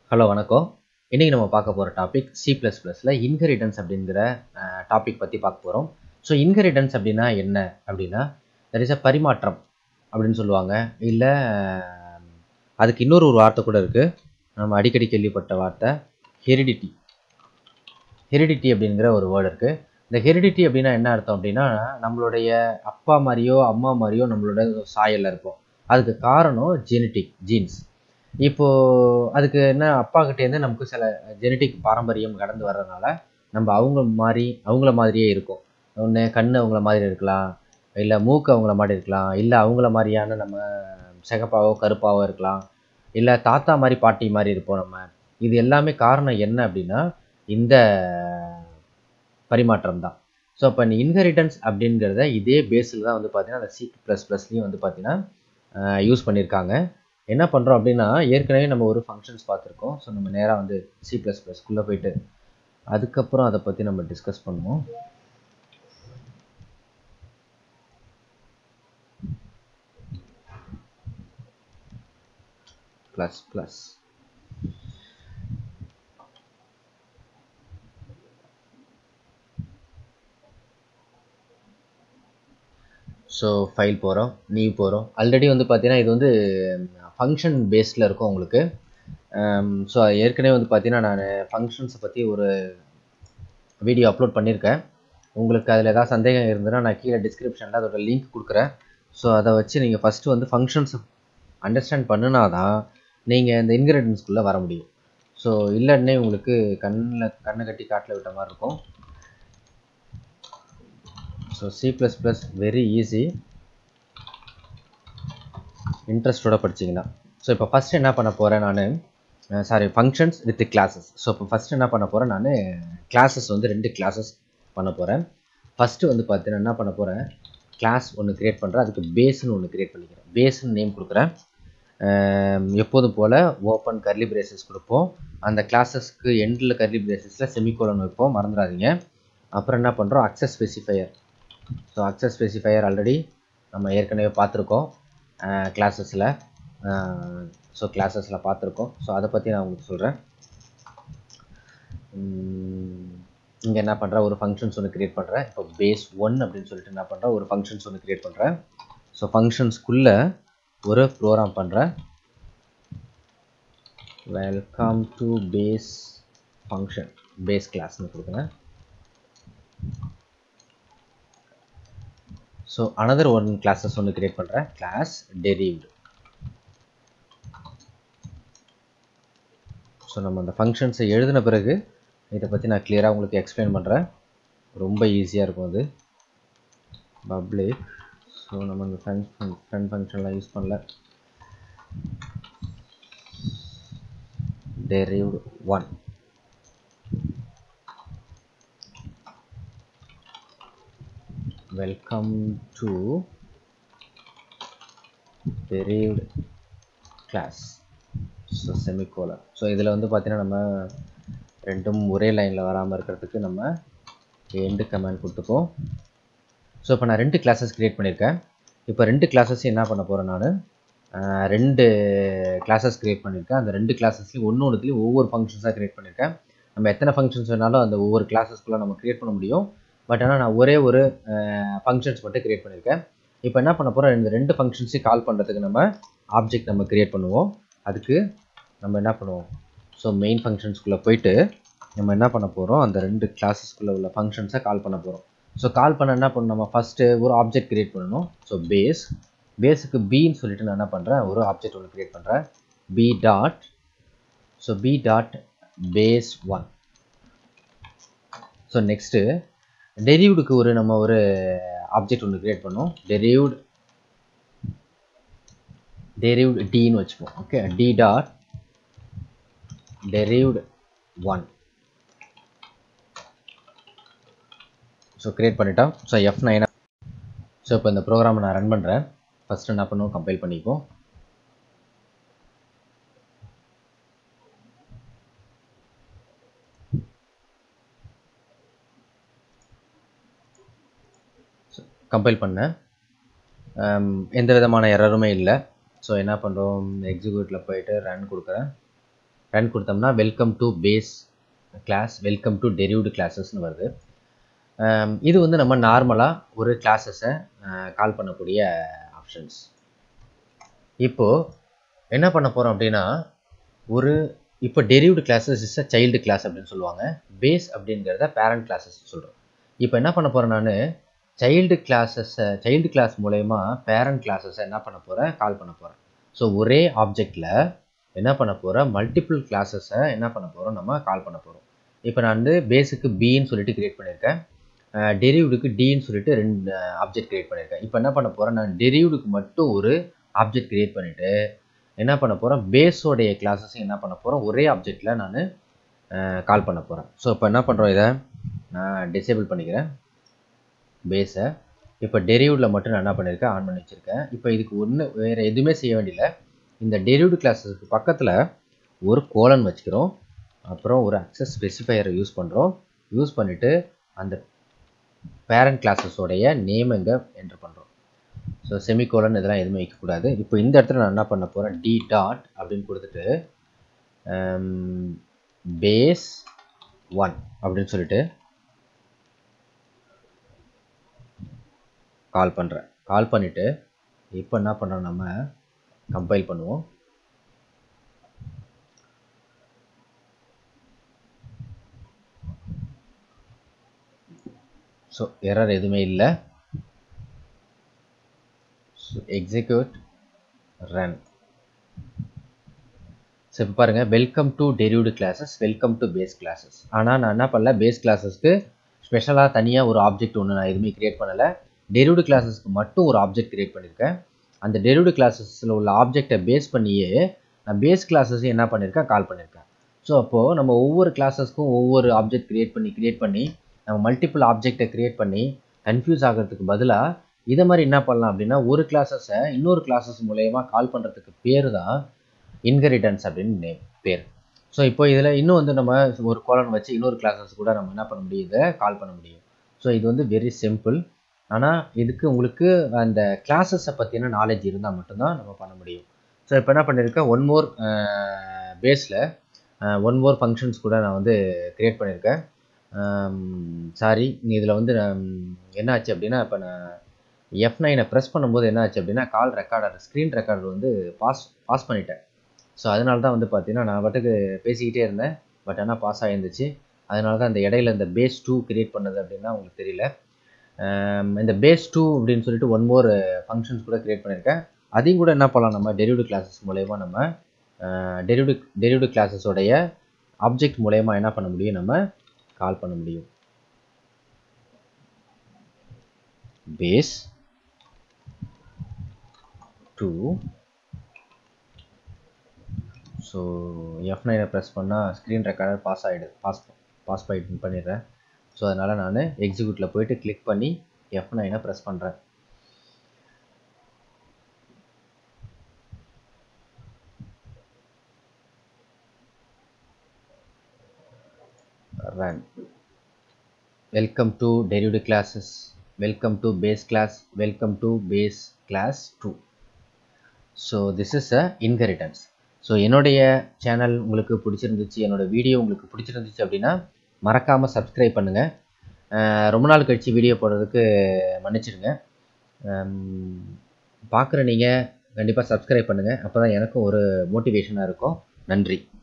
hello வணக்கம் இன்றைக்கி நம்ம பார்க்க போகிற டாபிக் சி ப்ளஸ் ப்ளஸில் இன்ஹெரிட்டன்ஸ் அப்படிங்கிற டாபிக் பற்றி பார்க்க போகிறோம் ஸோ இன்ஹெரிட்டன்ஸ் அப்படின்னா என்ன அப்படின்னா தட் இஸ் அ பரிமாற்றம் அப்படின்னு சொல்லுவாங்க இல்லை அதுக்கு இன்னொரு ஒரு வார்த்தை கூட இருக்குது நம்ம அடிக்கடி கேள்விப்பட்ட வார்த்தை ஹெரிடிட்டி ஹெரிடிட்டி அப்படிங்கிற ஒரு வேர்டு இருக்குது இந்த ஹெரிடிட்டி அப்படின்னா என்ன அர்த்தம் அப்படின்னா நம்மளுடைய அப்பா மாதிரியோ அம்மா மாதிரியோ நம்மளோட சாயலில் இருப்போம் அதுக்கு காரணம் ஜெனட்டிக் ஜீன்ஸ் இப்போது அதுக்கு என்ன அப்பா கிட்டேருந்து நமக்கு சில ஜெனட்டிக் பாரம்பரியம் கடந்து வர்றதுனால நம்ம அவங்க மாதிரி அவங்கள மாதிரியே இருக்கும் ஒன்று கண் அவங்கள மாதிரி இருக்கலாம் இல்லை மூக்கு அவங்கள மாதிரி இருக்கலாம் இல்லை அவங்கள மாதிரியான நம்ம சிகப்பாவோ கருப்பாவோ இருக்கலாம் இல்லை தாத்தா மாதிரி பாட்டி மாதிரி இருப்போம் நம்ம இது எல்லாமே காரணம் என்ன அப்படின்னா இந்த பரிமாற்றம் தான் ஸோ அப்போ இந்த இன்ஹெரிட்டன்ஸ் அப்படிங்கிறத இதே பேஸில் தான் வந்து பார்த்தீங்கன்னா அந்த சி ப்ளஸ் ப்ளஸ்லேயும் வந்து பார்த்தீங்கன்னா யூஸ் பண்ணியிருக்காங்க என்ன பண்ணுறோம் அப்படின்னா ஏற்கனவே நம்ம ஒரு ஃபங்க்ஷன்ஸ் பார்த்துருக்கோம் ஸோ நம்ம நேராக வந்து சி ப்ளஸ் ப்ளஸ்க்குள்ளே போயிட்டு அதுக்கப்புறம் அதை பற்றி நம்ம டிஸ்கஸ் பண்ணுவோம் ப்ளஸ் ப்ளஸ் ஸோ ஃபைல் போகிறோம் நீவ் போகிறோம் ஆல்ரெடி வந்து பார்த்தீங்கன்னா இது வந்து ஃபங்க்ஷன் பேஸில் இருக்கும் உங்களுக்கு ஸோ ஏற்கனவே வந்து பார்த்தீங்கன்னா நான் ஃபங்க்ஷன்ஸை பற்றி ஒரு வீடியோ அப்லோட் பண்ணியிருக்கேன் உங்களுக்கு அதில் ஏதாவது சந்தேகம் இருந்ததுன்னா நான் கீழே டிஸ்கிரிப்ஷனில் அதோட லிங்க் கொடுக்குறேன் ஸோ அதை வச்சு நீங்கள் ஃபஸ்ட்டு வந்து ஃபங்க்ஷன்ஸ் அண்டர்ஸ்டாண்ட் பண்ணினா தான் நீங்கள் இந்த இன்க்ரீடியன்ஸ்குள்ளே வர முடியும் ஸோ இல்லைன்னே உங்களுக்கு கண்ணில் கண்ணை கட்டி காட்டில் விட்ட மாதிரி இருக்கும் so C plus plus very easy இன்ட்ரெஸ்டோட படிச்சிங்கன்னா ஸோ இப்போ ஃபஸ்ட் என்ன பண்ண போகிறேன் நான் sorry functions with classes so இப்போ ஃபஸ்ட் என்ன பண்ண போகிறேன் நான் கிளாஸஸ் வந்து ரெண்டு கிளாஸஸ் பண்ண போகிறேன் ஃபஸ்ட்டு வந்து பார்த்தீங்கன்னா என்ன பண்ண போகிறேன் கிளாஸ் ஒன்று க்ரியேட் பண்ணுறேன் அதுக்கு பேஸ்னு ஒன்று க்ரியேட் பண்ணிக்கிறேன் பேஸ்னு நேம் கொடுக்குறேன் எப்போதும் போல் ஓப்பன் கர்லி பிரேசஸ் கொடுப்போம் அந்த கிளாஸஸ்க்கு எண்டில் கர்லி பிரேசஸில் செமிகோலன் வைப்போம் மறந்துடாதீங்க அப்புறம் என்ன பண்ணுறோம் access specifier so access specifier already நம்ம ஏற்கனவே பார்த்துருக்கோம் கிளாஸஸில் ஸோ கிளாஸஸில் பார்த்துருக்கோம் ஸோ அதை பற்றி நான் உங்களுக்கு சொல்கிறேன் இங்கே என்ன பண்ணுறேன் ஒரு ஃபங்க்ஷன்ஸ் ஒன்று க்ரியேட் பண்ணுறேன் இப்போ பேஸ் ஒன் அப்படின்னு சொல்லிட்டு என்ன பண்ணுறேன் ஒரு ஃபங்க்ஷன்ஸ் ஒன்று க்ரியேட் பண்ணுறேன் ஸோ ஃபங்க்ஷன்ஸ்குள்ளே ஒரு ப்ரோக்ராம் பண்ணுறேன் welcome to base function base கிளாஸ்னு கொடுக்குறேன் ஸோ அனதர் ஒன் கிளாஸஸ் ஒன்று கிரியேட் பண்ணுறேன் கிளாஸ் டெரிவ்டு ஸோ நம்ம அந்த ஃபங்க்ஷன்ஸை எழுதின பிறகு இதை பற்றி நான் கிளியராக உங்களுக்கு எக்ஸ்பிளைன் பண்ணுறேன் ரொம்ப ஈஸியாக இருக்கும் அது பப்ளிக் ஸோ நம்ம இந்த ஃபங்க்ஷன் ஃப்ரெண்ட் ஃபங்க்ஷன்லாம் யூஸ் பண்ணல derived one welcome to derived class so semicolon so இதில் வந்து பார்த்தீங்கன்னா நம்ம ரெண்டும் ஒரே லைனில் வராமல் இருக்கிறதுக்கு நம்ம எண்டு கமெண்ட் கொடுத்துப்போம் ஸோ இப்போ நான் ரெண்டு கிளாஸஸ் க்ரியேட் பண்ணியிருக்கேன் இப்போ ரெண்டு கிளாஸஸ் என்ன பண்ண போகிறேன் நான் ரெண்டு கிளாஸஸ் க்ரியேட் பண்ணியிருக்கேன் அந்த ரெண்டு கிளாஸஸ்லையும் ஒன்று ஒன்றுத்துலையும் ஒவ்வொரு ஃபங்க்ஷன்ஸாக க்ரியேட் பண்ணியிருக்கேன் நம்ம எத்தனை ஃபங்க்ஷன்ஸ் வேணாலும் அந்த ஒவ்வொரு கிளாஸஸ்க்குள்ளே நம்ம க்ரியேட் பண்ண முடியும் பட் ஆனால் நான் ஒரே ஒரு ஃபங்க்ஷன்ஸ் மட்டும் க்ரியேட் பண்ணியிருக்கேன் இப்போ என்ன பண்ண போகிறோம் இந்த ரெண்டு ஃபங்க்ஷன்ஸையும் கால் பண்ணுறதுக்கு நம்ம ஆப்ஜெக்ட் நம்ம க்ரியேட் பண்ணுவோம் அதுக்கு நம்ம என்ன பண்ணுவோம் ஸோ மெயின் ஃபங்க்ஷன்ஸ்குள்ளே போயிட்டு நம்ம என்ன பண்ண போகிறோம் அந்த ரெண்டு கிளாஸஸ்க்குள்ளே உள்ள ஃபங்க்ஷன்ஸை கால் பண்ண போகிறோம் ஸோ கால் பண்ண என்ன பண்ணணும் நம்ம ஃபஸ்ட்டு ஒரு ஆப்ஜெக்ட் க்ரியேட் பண்ணணும் ஸோ பேஸ் பேஸுக்கு பின்னு சொல்லிட்டு நான் என்ன பண்ணுறேன் ஒரு ஆப்ஜெக்ட் ஒன்று க்ரியேட் பண்ணுறேன் B dot so B dot base one so next டெரிவ்டுக்கு ஒரு நம்ம ஒரு ஆப்ஜெக்ட் ஒன்று க்ரியேட் பண்ணோம் டெரிவ்டு டெரிவ்டு டின்னு வச்சுப்போம் okay D dot derived one so create பண்ணிட்டோம் ஸோ எஃப் நைனா ஸோ இப்போ இந்த ப்ரோக்ராமை நான் ரன் பண்ணுறேன் ஃபஸ்ட்டு என்ன பண்ணுவோம் கம்பைல் பண்ணிப்போம் கம்பைல் பண்ணேன் எந்த விதமான எரருமே இல்லை ஸோ என்ன பண்ணுறோம் எக்ஸிக்யூட்டில் போயிட்டு ரன் கொடுக்குறேன் ரன் கொடுத்தோம்னா welcome to base class welcome to derived கிளாஸஸ்னு வருது ஆம், இது வந்து நம்ம நார்மலாக ஒரு கிளாஸஸை கால் பண்ணக்கூடிய ஆப்ஷன்ஸ் இப்போது என்ன பண்ண போகிறோம் அப்படின்னா ஒரு இப்போ derived classes is a child class அப்படின்னு சொல்லுவாங்க பேஸ் அப்படிங்கிறத பேரண்ட் கிளாஸஸ் சொல்கிறோம் இப்போ என்ன பண்ண போகிறேன் நான் சைல்டு கிளாஸஸை சைல்டு கிளாஸ் மூலயமா பேரண்ட் கிளாஸஸை என்ன பண்ண போகிறேன் கால் பண்ண போகிறேன் ஸோ ஒரே ஆப்ஜெக்டில் என்ன பண்ண போகிறோம் மல்டிபிள் கிளாஸஸை என்ன பண்ண போகிறோம் நம்ம கால் பண்ண போகிறோம் இப்போ நான் வந்து பேஸுக்கு பின்னு சொல்லிட்டு கிரியேட் பண்ணியிருக்கேன் டெரிவ்டுக்கு டின்னு சொல்லிட்டு ரெண்டு ஆப்ஜெக்ட் கிரியேட் பண்ணியிருக்கேன் இப்போ என்ன பண்ண போகிறேன் நான் டெரிவ்டுக்கு மட்டும் ஒரு ஆப்ஜெக்ட் கிரியேட் பண்ணிவிட்டு என்ன பண்ண போகிறேன் பேஸோடைய கிளாஸஸையும் என்ன பண்ண போகிறேன் ஒரே ஆப்ஜெக்டில் நான் கால் பண்ண போகிறேன் ஸோ இப்போ என்ன பண்ணுறோம் இதை நான் டிசேபிள் பண்ணிக்கிறேன் பேஸை இப்போ டெரிவ்டில் மட்டும் நான் என்ன பண்ணியிருக்கேன் ஆன் பண்ணி வச்சுருக்கேன் இப்போ இதுக்கு ஒன்று வேறு எதுவுமே செய்ய வேண்டியதில்ல இந்த டெரிவ்டு கிளாஸஸ்க்கு பக்கத்தில் ஒரு கோலன் வச்சுக்கிறோம் அப்புறம் ஒரு அக்சஸ் ஸ்பெசிஃபையரை யூஸ் பண்ணுறோம் யூஸ் பண்ணிவிட்டு அந்த பேரண்ட் கிளாஸஸோடைய நேம் எங்கே என்ட்ரு பண்ணுறோம் ஸோ செமிகோலன் இதெல்லாம் எதுவுமே வைக்கக்கூடாது இப்போ இந்த இடத்துல நான் என்ன பண்ண போகிறேன் டி டாட் அப்படின்னு கொடுத்துட்டு பேஸ் ஒன் அப்படின்னு சொல்லிட்டு கால் பண்ணுறேன் கால் பண்ணிவிட்டு இப்போ என்ன பண்ணுறோம் நம்ம கம்பைல் பண்ணுவோம் ஸோ எரர் எதுவுமே இல்லை ஸோ எக்ஸிக்யூட் ரன் ஸோ இப்போ பாருங்கள் welcome to derived classes welcome to base classes ஆனால் நான் என்ன பண்ணல பேஸ் கிளாஸஸ்க்கு ஸ்பெஷலாக தனியாக ஒரு ஆப்ஜெக்ட் ஒன்று நான் எதுவுமே கிரியேட் பண்ணலை டெரிவ்டு கிளாஸஸ்க்கு மட்டும் ஒரு ஆப்ஜெக்ட் கிரியேட் பண்ணியிருக்கேன் அந்த டெரிவ்டு கிளாஸஸில் உள்ள ஆப்ஜெக்டை பேஸ் பண்ணியே நான் பேஸ் கிளாஸஸையும் என்ன பண்ணியிருக்கேன் கால் பண்ணியிருக்கேன் ஸோ அப்போது நம்ம ஒவ்வொரு கிளாஸஸ்க்கும் ஒவ்வொரு ஆப்ஜெக்ட் கிரியேட் பண்ணி கிரியேட் பண்ணி நம்ம மல்டிபிள் ஆப்ஜெக்டை கிரியேட் பண்ணி கன்ஃபியூஸ் ஆகிறதுக்கு பதிலாக இதை மாதிரி என்ன பண்ணலாம் அப்படின்னா ஒரு கிளாஸஸை இன்னொரு கிளாஸஸ் மூலயமா கால் பண்ணுறதுக்கு பேர் தான் இன்ஹெரிட்டன்ஸ் அப்படின்னு நேம் பேர் ஸோ இப்போ இதில் இன்னும் வந்து நம்ம ஒரு கோலன் வச்சு இன்னொரு கிளாஸஸ் கூட நம்ம என்ன பண்ண முடியும் இதை கால் பண்ண முடியும் ஸோ இது வந்து வெரி சிம்பிள் ஆனால் இதுக்கு உங்களுக்கு அந்த கிளாஸஸை பற்றின நாலேஜ் இருந்தால் மட்டும்தான் நம்ம பண்ண முடியும் ஸோ இப்போ என்ன பண்ணியிருக்கேன் ஒன் மோர் பேஸில் ஒன் மோர் ஃபங்க்ஷன்ஸ் கூட நான் வந்து க்ரியேட் பண்ணியிருக்கேன் சாரி இதில் வந்து நான் என்ன ஆச்சு அப்படின்னா இப்போ நான் எஃப் நைனை ப்ரெஸ் பண்ணும்போது என்ன ஆச்சு அப்படின்னா கால் ரெக்கார்டர் ஸ்க்ரீன் ரெக்கார்டர் வந்து பாஸ் பாஸ் பண்ணிட்டேன் ஸோ அதனால தான் வந்து பார்த்தீங்கன்னா நான் பாட்டுக்கு பேசிக்கிட்டே இருந்தேன் பட் ஆனால் பாஸ் ஆகிருந்துச்சு அதனால தான் இந்த இடையில இந்த பேஸ் டூ கிரியேட் பண்ணது அப்படின்னா உங்களுக்கு தெரியல ஆம், இந்த பேஸ் டூ அப்படின்னு சொல்லிட்டு ஒன் மோர் ஃபங்க்ஷன்ஸ் கூட கிரியேட் பண்ணியிருக்கேன் அதையும் கூட என்ன பண்ணலாம் நம்ம டெரிவ்டு கிளாஸஸ் மூலயமா நம்ம டெரிவ்டு டெரிவ்டு கிளாஸஸோடைய ஆப்ஜெக்ட் மூலயமா என்ன பண்ண முடியும் நம்ம கால் பண்ண முடியும் பேஸ் டூ ஸோ எஃப் நைனை ப்ரெஸ் பண்ணால் ஸ்க்ரீன் ரெக்கார்டர் பாஸ் ஆகிடுது பாஸ் பாஸ் பண்ணிட்டு பண்ணிடுறேன் ஸோ அதனால் நான் எக்ஸிக்யூட்டில் போயிட்டு கிளிக் பண்ணி எஃப் நைனை ப்ரெஸ் பண்ணுறேன் run welcome to derived classes welcome to base class welcome to base class 2 so this is a inheritance so என்னுடைய சேனல் உங்களுக்கு பிடிச்சிருந்துச்சு என்னோட வீடியோ உங்களுக்கு பிடிச்சிருந்துச்சு அப்படின்னா மறக்காமல் சப்ஸ்கிரைப் பண்ணுங்கள் ரொம்ப நாள் கழித்து வீடியோ போடுறதுக்கு மன்னிச்சிடுங்க பார்க்குற நீங்கள் கண்டிப்பாக சப்ஸ்கிரைப் பண்ணுங்கள் அப்போ தான் எனக்கும் ஒரு மோட்டிவேஷனாக இருக்கும் நன்றி